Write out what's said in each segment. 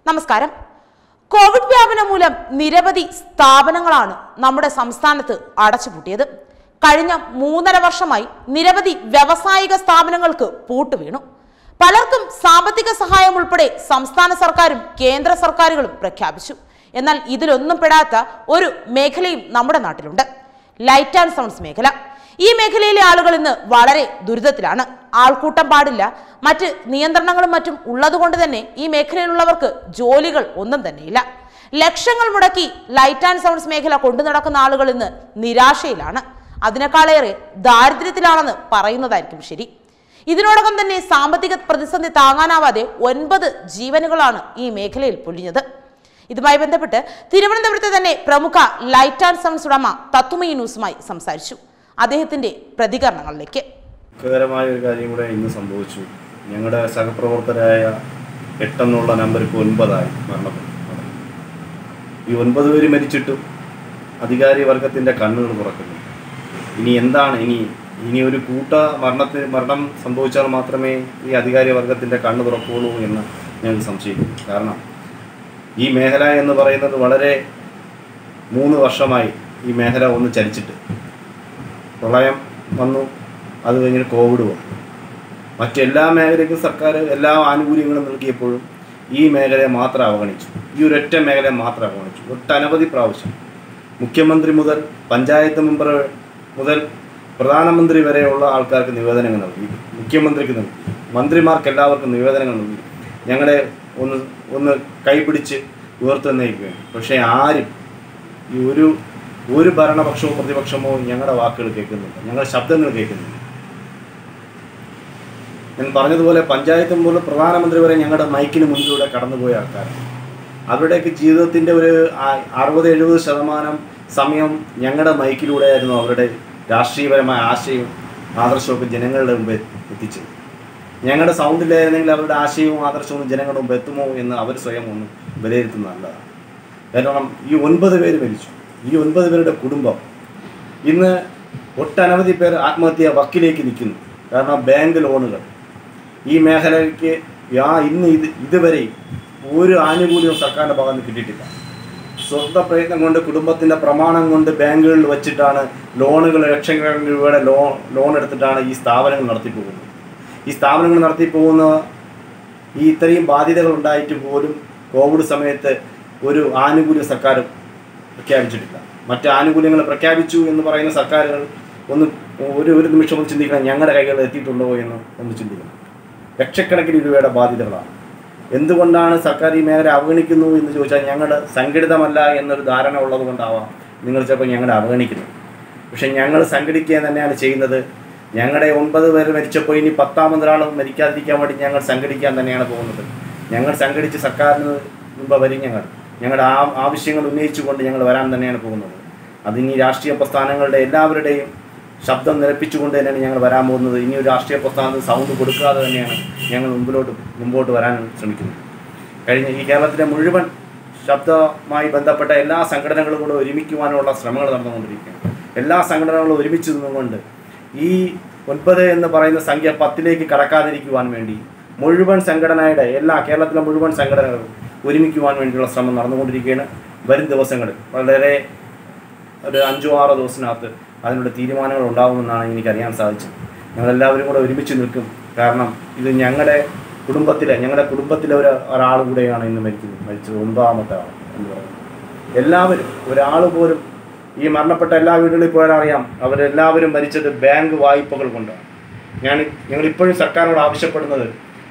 നമസ്കാരം കോവിഡ് വ്യാപനം മൂലം നിരവധി സ്ഥാപനങ്ങളാണ് നമ്മുടെ സംസ്ഥാനത്ത് അടച്ചുപൂട്ടിയത് കഴിഞ്ഞ മൂന്നര വർഷമായി നിരവധി വ്യാവസായിക സ്ഥാപനങ്ങൾക്ക് പൂട്ടുവീണു പലർക്കും സാമ്പത്തിക സഹായം ഉൾപ്പെടെ സംസ്ഥാന സർക്കാരും കേന്ദ്ര സർക്കാരുകളും പ്രഖ്യാപിച്ചു എന്നാൽ ഇതിലൊന്നും പെടാത്ത ഒരു മേഖലയും നമ്മുടെ നാട്ടിലുണ്ട് ലൈറ്റ് ആൻഡ് സൗണ്ട്സ് മേഖല ഈ മേഖലയിലെ ആളുകൾ ഇന്ന് വളരെ ദുരിതത്തിലാണ് ആൾക്കൂട്ടം പാടില്ല മറ്റ് നിയന്ത്രണങ്ങളും മറ്റും ഉള്ളതുകൊണ്ട് തന്നെ ഈ മേഖലയിലുള്ളവർക്ക് ജോലികൾ ഒന്നും തന്നെയില്ല ലക്ഷങ്ങൾ മുടക്കി ലൈറ്റ് ആൻഡ് സൗണ്ട്സ് മേഖല കൊണ്ടു നടക്കുന്ന ആളുകൾ ഇന്ന് നിരാശയിലാണ് അതിനേക്കാളേറെ ദാരിദ്ര്യത്തിലാണെന്ന് പറയുന്നതായിരിക്കും ശരി ഇതിനോടകം തന്നെ സാമ്പത്തിക പ്രതിസന്ധി താങ്ങാനാവാതെ ഒൻപത് ജീവനുകളാണ് ഈ മേഖലയിൽ പൊലിഞ്ഞത് ഇതുമായി ബന്ധപ്പെട്ട് തിരുവനന്തപുരത്തെ തന്നെ പ്രമുഖ ലൈറ്റ് ആൻഡ് സൗണ്ട്സ് ഉടമ തത്തുമി ന്യൂസുമായി സംസാരിച്ചു അദ്ദേഹത്തിന്റെ പ്രതികരണങ്ങളിലേക്ക് ദുഃഖകരമായ ഒരു കാര്യം കൂടെ ഇന്ന് സംഭവിച്ചു ഞങ്ങളുടെ സഹപ്രവർത്തകരായ എട്ടെന്നുള്ള നമ്പർ ഇപ്പോൾ ഒൻപതായി മരണപ്പെട്ടു ഈ ഒൻപത് പേര് മരിച്ചിട്ടും അധികാരി വർഗത്തിൻ്റെ കണ്ണുകൾ തുറക്കുന്നു ഇനി എന്താണ് ഇനി ഇനി ഒരു കൂട്ട മരണത്തിന് മരണം സംഭവിച്ചാൽ മാത്രമേ ഈ അധികാരി വർഗത്തിൻ്റെ കണ്ണ് തുറക്കുള്ളൂ എന്ന് ഞങ്ങൾക്ക് സംശയിക്കുന്നു കാരണം ഈ മേഖല എന്ന് പറയുന്നത് വളരെ മൂന്ന് വർഷമായി ഈ മേഖല ഒന്ന് ചലിച്ചിട്ട് പ്രളയം വന്നു അത് കഴിഞ്ഞിട്ട് കോവിഡ് വന്നു മറ്റെല്ലാ മേഖലയ്ക്കും സർക്കാർ എല്ലാ ആനുകൂല്യങ്ങളും നൽകിയപ്പോഴും ഈ മേഖലയെ മാത്രം അവഗണിച്ചു ഈ ഒരൊറ്റ മേഖലയെ മാത്രം അവഗണിച്ചു ഒട്ടനവധി പ്രാവശ്യം മുഖ്യമന്ത്രി മുതൽ പഞ്ചായത്ത് മെമ്പർ മുതൽ പ്രധാനമന്ത്രി വരെയുള്ള ആൾക്കാർക്ക് നിവേദനങ്ങൾ നൽകി മുഖ്യമന്ത്രിക്ക് നൽകി മന്ത്രിമാർക്ക് എല്ലാവർക്കും നിവേദനങ്ങൾ നൽകി ഞങ്ങളെ ഒന്ന് ഒന്ന് കൈപിടിച്ച് ഉയർത്തെന്നേക്കുകയാണ് പക്ഷേ ആരും ഈ ഒരു ഒരു ഭരണപക്ഷമോ പ്രതിപക്ഷമോ ഞങ്ങളുടെ വാക്കുകൾ കേൾക്കുന്നില്ല ഞങ്ങളുടെ ശബ്ദങ്ങൾ കേൾക്കുന്നില്ല ഞാൻ പറഞ്ഞതുപോലെ പഞ്ചായത്ത് മുതൽ പ്രധാനമന്ത്രി വരെ ഞങ്ങളുടെ മൈക്കിന് മുന്നിലൂടെ കടന്നുപോയ ആൾക്കാരാണ് അവരുടെയൊക്കെ ജീവിതത്തിൻ്റെ ഒരു ആ- അറുപത് എഴുപത് ശതമാനം സമയം ഞങ്ങളുടെ മൈക്കിലൂടെയായിരുന്നു അവരുടെ രാഷ്ട്രീയപരമായ ആശയവും ആദർശവും ജനങ്ങളുടെ മുമ്പ് എത്തിച്ചത് ഞങ്ങളുടെ സൗണ്ടിലായിരുന്നെങ്കിൽ അവരുടെ ആശയവും ആദർശവും ജനങ്ങളുടെ മുമ്പ് എത്തുമോ എന്ന് അവർ സ്വയം ഒന്ന് വിലയിരുത്തുന്നത് നല്ലതാണ് കാരണം ഈ ഒൻപത് പേര് മരിച്ചു ഈ ഒൻപത് പേരുടെ കുടുംബം ഇന്ന് ഒട്ടനവധി പേർ ആത്മഹത്യ വക്കിലേക്ക് നിൽക്കുന്നു കാരണം ബാങ്ക് ലോണുകൾ ഈ മേഖലയ്ക്ക് യാ ഇന്ന് ഇത് ഇതുവരെ ഒരു ആനുകൂല്യവും സർക്കാരിൻ്റെ ഭാഗത്ത് നിന്ന് കിട്ടിയിട്ടില്ല സ്വന്തം പ്രയത്നം കൊണ്ട് കുടുംബത്തിൻ്റെ പ്രമാണം കൊണ്ട് ബാങ്കുകളിൽ വെച്ചിട്ടാണ് ലോണുകൾ ലക്ഷക്കണക്കിന് രൂപയുടെ ലോ ലോൺ എടുത്തിട്ടാണ് ഈ സ്ഥാപനങ്ങൾ നടത്തിപ്പോകുന്നത് ഈ സ്ഥാപനങ്ങൾ നടത്തിപ്പോകുന്ന ഈ ഇത്രയും ബാധ്യതകൾ ഉണ്ടായിട്ട് പോലും കോവിഡ് സമയത്ത് ഒരു ആനുകൂല്യം സർക്കാർ പ്രഖ്യാപിച്ചിട്ടില്ല മറ്റ് ആനുകൂല്യങ്ങൾ പ്രഖ്യാപിച്ചു എന്ന് പറയുന്ന സർക്കാരുകൾ ഒന്ന് ഒരു ഒരു നിമിഷം ഒന്ന് ചിന്തിക്കണം ഞങ്ങളുടെ കൈകളിൽ എത്തിയിട്ടുണ്ടോ എന്ന് ഒന്ന് ചിന്തിക്കണം ലക്ഷക്കണക്കിന് രൂപയുടെ ബാധ്യതകളാണ് എന്തുകൊണ്ടാണ് സർക്കാർ ഈ മേഖല അവഗണിക്കുന്നു എന്ന് ചോദിച്ചാൽ ഞങ്ങളുടെ സംഘടിതമല്ല എന്നൊരു ധാരണ ഉള്ളത് കൊണ്ടാവാം നിങ്ങൾ ചിലപ്പോൾ ഞങ്ങളെ അവഗണിക്കുന്നത് പക്ഷെ ഞങ്ങൾ സംഘടിക്കുക തന്നെയാണ് ചെയ്യുന്നത് ഞങ്ങളുടെ ഒൻപത് പേര് മരിച്ചപ്പോൾ ഇനി പത്താമതൊരാൾ മരിക്കാതിരിക്കാൻ വേണ്ടി ഞങ്ങൾ സംഘടിക്കാൻ തന്നെയാണ് പോകുന്നത് ഞങ്ങൾ സംഘടിച്ച് സർക്കാരിന് മുമ്പ് വരും ഞങ്ങൾ ഞങ്ങളുടെ ആ ആവശ്യങ്ങൾ ഉന്നയിച്ചുകൊണ്ട് ഞങ്ങൾ വരാൻ തന്നെയാണ് പോകുന്നത് അതിനി രാഷ്ട്രീയ പ്രസ്ഥാനങ്ങളുടെ എല്ലാവരുടെയും ശബ്ദം നിരപ്പിച്ചുകൊണ്ട് തന്നെയാണ് ഞങ്ങൾ വരാൻ പോകുന്നത് ഇനി ഒരു രാഷ്ട്രീയ പ്രസ്ഥാനത്തിന് സൗണ്ട് കൊടുക്കാതെ തന്നെയാണ് ഞങ്ങൾ മുമ്പിലോട്ട് മുമ്പോട്ട് വരാൻ ശ്രമിക്കുന്നത് കഴിഞ്ഞ ഈ കേരളത്തിലെ മുഴുവൻ ശബ്ദവുമായി ബന്ധപ്പെട്ട എല്ലാ സംഘടനകളും കൂടെ ഒരുമിക്കുവാനുള്ള ശ്രമങ്ങൾ നടന്നുകൊണ്ടിരിക്കുകയാണ് എല്ലാ സംഘടനകളും ഒരുമിച്ച് നിന്നുകൊണ്ട് ഈ ഒൻപത് എന്ന് പറയുന്ന സംഖ്യ പത്തിലേക്ക് കടക്കാതിരിക്കുവാൻ വേണ്ടി മുഴുവൻ സംഘടനയുടെ എല്ലാ കേരളത്തിലെ മുഴുവൻ സംഘടനകളും ഒരുമിക്കുവാൻ വേണ്ടിയുള്ള ശ്രമം നടന്നുകൊണ്ടിരിക്കുകയാണ് വരും ദിവസങ്ങളിൽ വളരെ ഒരു അഞ്ചോ ആറോ ദിവസത്തിനകത്ത് അതിനുള്ള തീരുമാനങ്ങൾ ഉണ്ടാകുമെന്നാണ് എനിക്കറിയാൻ സാധിച്ചത് ഞങ്ങളെല്ലാവരും കൂടെ ഒരുമിച്ച് നിൽക്കും കാരണം ഇത് ഞങ്ങളുടെ കുടുംബത്തിലെ ഞങ്ങളുടെ കുടുംബത്തിലെ ഒരു ഒരാൾ കൂടെയാണ് ഇന്ന് മരിക്കുന്നത് മരിച്ചത് ഒമ്പതാമത്തെ ആൾ എന്ന് പറയുന്നത് എല്ലാവരും ഒരാൾ പോലും ഈ മരണപ്പെട്ട എല്ലാ വീടുകളിൽ പോയാൽ അറിയാം അവരെല്ലാവരും മരിച്ചത് ബാങ്ക് വായ്പകൾ കൊണ്ടാണ് ഞാൻ ഞങ്ങൾ ഇപ്പോഴും സർക്കാരിനോട് ആവശ്യപ്പെടുന്നത്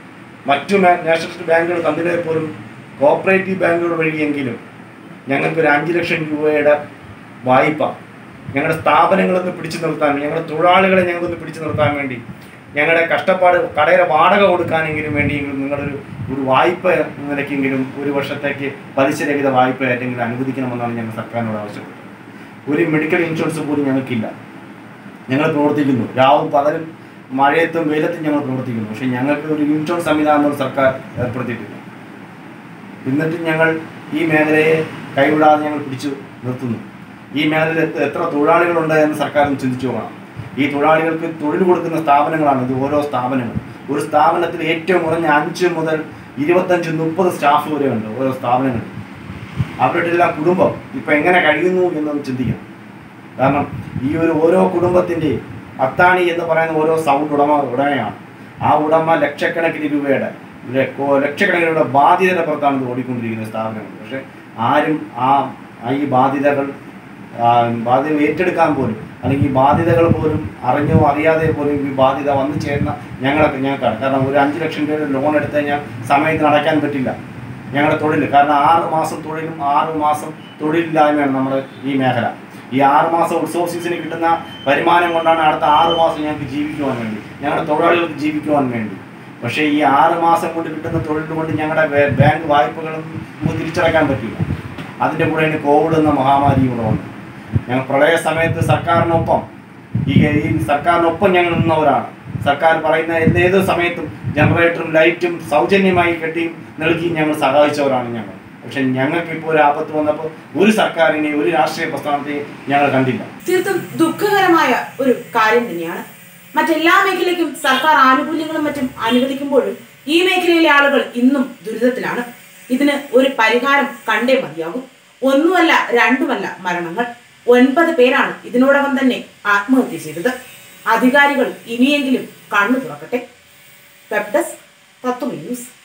മറ്റു നാ- നാഷണൽ ബാങ്കുകൾ തന്നിലെ പോലും കോപ്പറേറ്റീവ് ബാങ്കുകൾ വഴിയെങ്കിലും ഞങ്ങൾക്ക് ഒരു അഞ്ച് ലക്ഷം രൂപയുടെ വായ്പ ഞങ്ങളുടെ സ്ഥാപനങ്ങളൊന്ന് പിടിച്ചു നിർത്താൻ ഞങ്ങളുടെ തൊഴിലാളികളെ ഞങ്ങൾക്കൊന്ന് പിടിച്ചു നിർത്താൻ വേണ്ടി ഞങ്ങളുടെ കഷ്ടപ്പാട് കടയുടെ വാടക കൊടുക്കാനെങ്കിലും വേണ്ടിയെങ്കിലും നിങ്ങളൊരു ഒരു വായ്പ എന്ന നിലയ്ക്കെങ്കിലും ഒരു വർഷത്തേക്ക് പലിശരഹിത വായ്പ ആയിട്ടെങ്കിലും അനുവദിക്കണമെന്നാണ് ഞങ്ങൾ സർക്കാരിനോട് ആവശ്യപ്പെട്ടത് ഒരു മെഡിക്കൽ ഇൻഷുറൻസ് പോലും ഞങ്ങൾക്കില്ല ഞങ്ങൾ പ്രവർത്തിക്കുന്നു രാവും പകലും മഴയത്തും വെയിലത്തും ഞങ്ങൾ പ്രവർത്തിക്കുന്നു പക്ഷേ ഞങ്ങൾക്ക് ഒരു ഇൻഷുറൻസ് സംവിധാനം ഒരു സർക്കാർ ഏർപ്പെടുത്തിയിട്ടില്ല എന്നിട്ടും ഞങ്ങൾ ഈ മേഖലയെ കൈവിടാതെ ഞങ്ങൾ പിടിച്ചു നിർത്തുന്നു ഈ മേഖലയിൽ എത്ര- എത്ര തൊഴിലാളികളുണ്ട് എന്ന് സർക്കാർ ഒന്ന് ചിന്തിച്ചു നോക്കണം ഈ തൊഴിലാളികൾക്ക് തൊഴിൽ കൊടുക്കുന്ന സ്ഥാപനങ്ങളാണ് ഇത് ഓരോ സ്ഥാപനങ്ങൾ ഒരു സ്ഥാപനത്തിൽ ഏറ്റവും കുറഞ്ഞ അഞ്ച് മുതൽ ഇരുപത്തഞ്ച് മുപ്പത് സ്റ്റാഫ് വരെ ഉണ്ട് ഓരോ സ്ഥാപനങ്ങളിൽ അവരുടെ എല്ലാം കുടുംബം ഇപ്പം എങ്ങനെ കഴിയുന്നു എന്നൊന്ന് ചിന്തിക്കണം കാരണം ഈ ഒരു ഓരോ കുടുംബത്തിൻ്റെയും അത്താണി എന്ന് പറയുന്ന ഓരോ സൗണ്ട് ഉടമ ഉടമയാണ് ആ ഉടമ ലക്ഷക്കണക്കിന് രൂപയുടെ ല- കോ- ലക്ഷക്കണക്കിന് രൂപയുടെ ബാധ്യതയുടെ പുറത്താണ് ഇത് ഓടിക്കൊണ്ടിരിക്കുന്ന സ്ഥാപനങ്ങൾ പക്ഷെ ആരും ആ ആ ഈ ബാധ്യതകൾ ആ, ബാധ്യത ഏറ്റെടുക്കാൻ പോലും അല്ലെങ്കിൽ ഈ ബാധ്യതകൾ പോലും അറിഞ്ഞോ അറിയാതെ പോലും ഈ ബാധ്യത വന്നു ചേരുന്ന ഞങ്ങളൊക്കെ ഞങ്ങൾക്കാണ് കാരണം ഒരു അഞ്ച് ലക്ഷം രൂപയുടെ ലോൺ എടുത്ത് കഴിഞ്ഞാൽ സമയത്തിന് അടയ്ക്കാൻ പറ്റില്ല ഞങ്ങളുടെ തൊഴിൽ കാരണം ആറ് മാസം തൊഴിലും ആറ് മാസം തൊഴിലില്ലായ്മയാണ് നമ്മുടെ ഈ മേഖല ഈ ആറ് മാസം ഉത്സവ സീസണിൽ കിട്ടുന്ന വരുമാനം കൊണ്ടാണ് അടുത്ത ആറ് മാസം ഞങ്ങൾക്ക് ജീവിക്കുവാൻ വേണ്ടി ഞങ്ങളുടെ തൊഴിലാളികൾക്ക് ജീവിക്കുവാൻ വേണ്ടി പക്ഷേ ഈ ആറ് മാസം കൊണ്ട് കിട്ടുന്ന തൊഴിൽ കൊണ്ട് ഞങ്ങളുടെ ബേ- ബാങ്ക് വായ്പകളൊന്നും നമുക്ക് തിരിച്ചടക്കാൻ പറ്റില്ല അതിൻ്റെ കൂടെ ഇനി കോവിഡ് എന്ന മഹാമാരി കൂടെ വന്നു ഞങ്ങൾ പ്രളയ സമയത്ത് സർക്കാരിനൊപ്പം ഈ ഈ സർക്കാരിനൊപ്പം ഞങ്ങൾ നിന്നവരാണ് സർക്കാർ പറയുന്ന ഏത് ഏത് സമയത്തും ജനറേറ്ററും ലൈറ്റും സൗജന്യമായി കെട്ടി നൽകി ഞങ്ങൾ സഹായിച്ചവരാണ് ഞങ്ങൾ പക്ഷെ ഞങ്ങൾക്ക് ഇപ്പോൾ ഒരു ആപത്ത് വന്നപ്പോൾ ഒരു സർക്കാരിനെ ഒരു രാഷ്ട്രീയ പ്രസ്ഥാനത്തെയും ഞങ്ങൾ കണ്ടില്ല തീർത്തും ദുഃഖകരമായ ഒരു കാര്യം തന്നെയാണ് മറ്റെല്ലാ മേഖലയ്ക്കും സർക്കാർ ആനുകൂല്യങ്ങളും മറ്റും അനുവദിക്കുമ്പോഴും ഈ മേഖലയിലെ ആളുകൾ ഇന്നും ദുരിതത്തിലാണ് ഇതിന് ഒരു പരിഹാരം കണ്ടേ മതിയാകും ഒന്നുമല്ല രണ്ടുമല്ല മരണങ്ങൾ ഒൻപത് പേരാണ് ഇതിനോടകം തന്നെ ആത്മഹത്യ ചെയ്തത് അധികാരികൾ ഇനിയെങ്കിലും കണ്ണു തുറക്കട്ടെ വെബ് ഡെസ്ക് തത്വമേ ന്യൂസ്